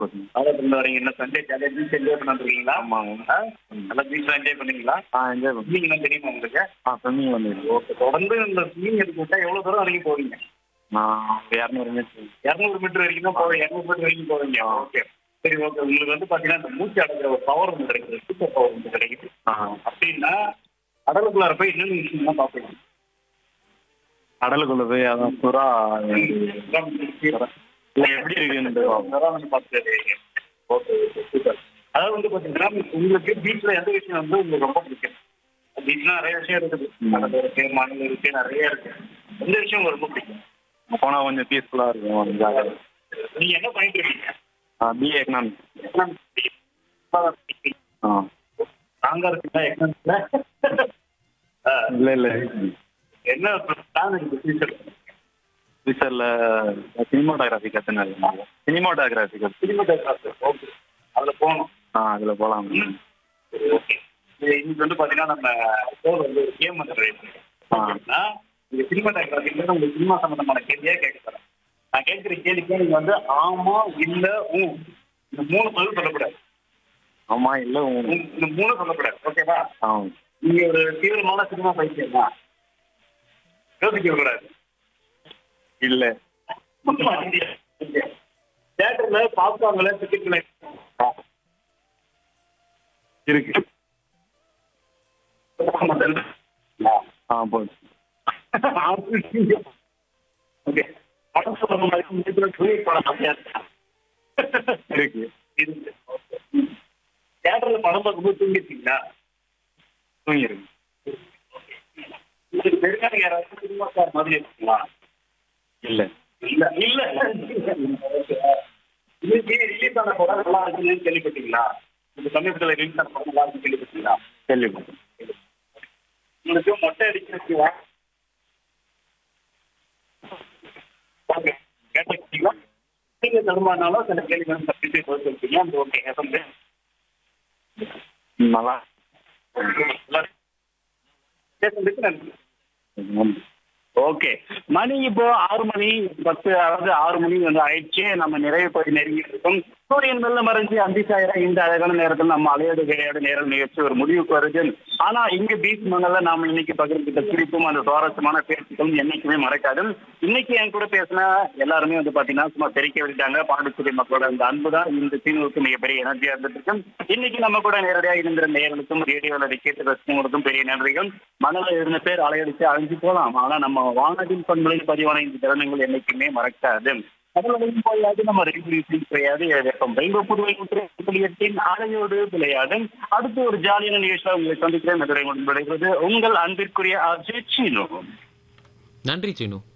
போதுங்க. ஆலப்புழா வரீங்க என்ன சண்டே ஜாலியாக பீச் என்ஜாய் பண்ண வந்துருக்கீங்களா ஆமாங்க ஆ? நல்லா பீச்லாம் என்ஜாய் பண்ணீங்களா ஆ என்ஜாய் பண்ணுங்க ஸ்விம்மிங்லாம் தெரியுமா உங்களுக்கு ஆ ஸ்விம்மிங் வந்துருக்கு ஓகே தொடர்ந்து இந்த ஸ்விம்மிங் எடுத்து விட்டா எவ்வளோ தூரம் வரைக்கும் போவீங்க நான் இரநூறு மீட்டர் இரநூறு மீட்டர் வரைக்கும் தான் போவீங்க இரநூறு மீட்டர் வரைக்கும் போவீங்க ஓகே சரி ஓகே உங்களுக்கு வந்து பார்த்தீங்கன்னா இந்த மூச்சு அடக்கிற ஒரு பவர் ஒன்று கிடைக்குது சூப்பர் பவர் ஒன்று கிடைக்குது ஆ அப்படின்னா கடலுக்குள்ளார போய் என்னென்ன விஷயம்லாம் பார்ப்பீங்க கடலுக்குள்ள போய் அதான் புறா இல்லை எப்படி இருக்குன்னு அதாவது வந்து பாத்தீங்கன்னா உங்களுக்கு பீச்ல எந்த விஷயம் வந்து உங்களுக்கு ரொம்ப பிடிக்கும் பீச்ல நிறைய விஷயம் இருக்குது கடல் இருக்கு மணல் இருக்கு நிறைய இருக்கு எந்த விஷயம் உங்களுக்கு ரொம்ப பிடிக்கும் போனால் கொஞ்சம் பீஸ்ஃபுல்லாக இருக்கும் ஜாலியாக நீங்க என்ன பண்ணிட்டு இருக்கீங்க ஆ பிஏ எக்கனாமிக்ஸ் ஆ நாங்க இருக்குங்களா எக்கனாமிக்ஸ்ல இல்லை இல்லை என்ன பிளான் இருக்கு ஃபியூச்சர் ஃபியூச்சரில் சினிமாட்டோகிராஃபி கற்றுனாங்க சினிமாட்டோகிராஃபி கற்று சினிமாட்டோகிராஃபர் ஓகே அதுல போகணும் ஆ அதில் போகலாம் ஓகே இன்னைக்கு வந்து பாத்தீங்கன்னா நம்ம போர் வந்து ஒரு கேம் வந்து ட்ரை பண்ணிருக்கோம் இந்த சினிமாட்டோகிராஃபில உங்களுக்கு சினிமா சம்பந்தமான கேள்வியே கேட்க தரேன் நான் கேட்கிற கேள்விக்கு நீங்க வந்து ஆமா இல்ல ஊ இந்த மூணு பதில் சொல்லக்கூடாது ஆமாம் இல்லை இந்த- இந்த மூணு சொல்லக்கூடாது ஓகேவா ஆ நீங்க ஒரு தீவிரமான சினிமா பைத்தியம் தான் யோசிக்க கூடாது இல்லை தியேட்டர்ல பாப்கார்ன்ல டிக்கெட்ல இருக்கு ஆ போதும் ஓகே படம் சொல்ற மாதிரி முடித்துல துணி படம் அப்படியா இருக்கா? இருக்கு இருக்கு தியேட்டர்ல படம் பார்க்கும்போது தூங்கிட்டீங்களா தூங்கிருக்கு உங்களுக்கு தெரியாத யாராவது சினிமாக்கார் மாதிரி இருக்குங்களா இல்லை இல்ல இல்ல இன்னைக்கு ரிலீஸ் ஆன படம் நல்லா இருக்குன்னு கேள்விப்பட்டீங்களா இந்த சமீபத்துல ரிலீஸ் ஆன படம் நல்லா இருக்குன்னு கேள்விப்பட்டீங்களா கேள்விப்பட்டேன் உங்களுக்கு மொட்டை அடிக்கிறதுக்கு ஓகே கேட்டுக்கிட்டீங்களா நீங்க தருமானாலும் சில கேள்விகள் தப்பிச்சு பதில் சொல்லிட்டீங்க அந்த ஓகே எஃப்எம் நல்லா பேசுறதுக்கு நன்றி நன்றி ஓகே மணி இப்போ ஆறு மணி பத்து அதாவது ஆறு மணி வந்து ஆயிடுச்சு நம்ம நிறைய போய் நெருங்கிட்டு இருக்கோம் சூரியன் வெள்ள மறைஞ்சு அந்தி சாயிரா இந்த அழகான நேரத்தில் நம்ம அலையோடு கிடையாது நேரம் நிகழ்ச்சி ஒரு முடிவுக்கு வருது ஆனா இங்க பீச் மணல்ல நாம இன்னைக்கு பகிர்ந்துட்ட குறிப்பும் அந்த சுவாரஸ்யமான பேச்சுக்களும் என்னைக்குமே மறக்காது இன்னைக்கு என் கூட பேசின எல்லாருமே வந்து பாத்தீங்கன்னா சும்மா தெரிக்க விட்டாங்க பாண்டிச்சேரி மக்களோட அந்த அன்பு தான் இந்த சீனுக்கு மிகப்பெரிய எனர்ஜியா இருந்துட்டு இருக்கு இன்னைக்கு நம்ம கூட நேரடியாக இருந்த நேர்களுக்கும் ரேடியோல அதை கேட்டு ரசிகங்களுக்கும் பெரிய நன்றிகள் மணல இருந்த பேர் அலையடிச்சு அழிஞ்சு போலாம் ஆனா நம்ம வானதின் பண்புகளில் பதிவான இந்த தருணங்கள் என்னைக்குமே மறக்காது கடலையும் போயாது நம்ம ரெகுலேஷன் கிடையாது வெப்பம் ரெயின்போ புதுவை எட்டின் அலையோடு விளையாடு அடுத்து ஒரு ஜாலியான நிகழ்ச்சியாக உங்களை சந்திக்கிறேன் மதுரை விடைபெறுவது உங்கள் அன்பிற்குரிய அஜய் சீனு நன்றி சீனு